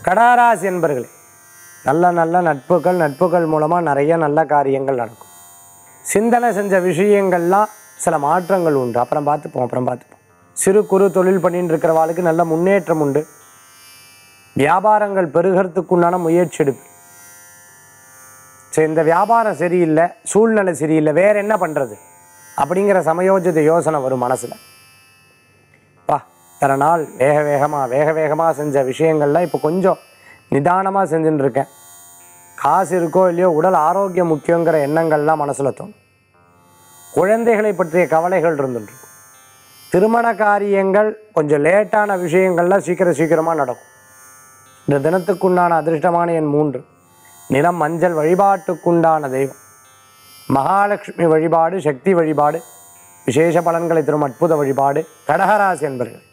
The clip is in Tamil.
கடகராசி என்பர்களே நல்ல நல்ல நட்புகள் நட்புகள் மூலமாக நிறைய நல்ல காரியங்கள் நடக்கும் சிந்தனை செஞ்ச விஷயங்கள்லாம் சில மாற்றங்கள் உண்டு அப்புறம் பார்த்துப்போம் அப்புறம் பார்த்துப்போம் சிறு குறு தொழில் பண்ணிட்டு இருக்கிறவாளுக்கு நல்ல முன்னேற்றம் உண்டு வியாபாரங்கள் பெருகிறதுக்குண்டான முயற்சி எடுப்பு சரி இந்த வியாபாரம் சரியில்லை சூழ்நிலை சரியில்லை வேற என்ன பண்ணுறது அப்படிங்கிற சமயோஜித யோசனை வரும் மனசில் பா இத்தனை நாள் வேக வேகமாக வேக வேகமாக செஞ்ச விஷயங்கள்லாம் இப்போ கொஞ்சம் நிதானமாக செஞ்சுட்டு இருக்கேன் காசு இருக்கோ இல்லையோ உடல் ஆரோக்கியம் முக்கியங்கிற எண்ணங்கள்லாம் மனசில் தோணும் குழந்தைகளை பற்றிய கவலைகள் இருந்துட்டு திருமண காரியங்கள் கொஞ்சம் லேட்டான விஷயங்கள்லாம் சீக்கிரம் சீக்கிரமாக நடக்கும் இந்த தினத்துக்குண்டான அதிர்ஷ்டமான எண் மூன்று நிலம் மஞ்சள் வழிபாட்டுக்குண்டான தெய்வம் மகாலட்சுமி வழிபாடு சக்தி வழிபாடு விசேஷ பலன்களை தரும் அற்புத வழிபாடு கடகராசி என்பர்கள்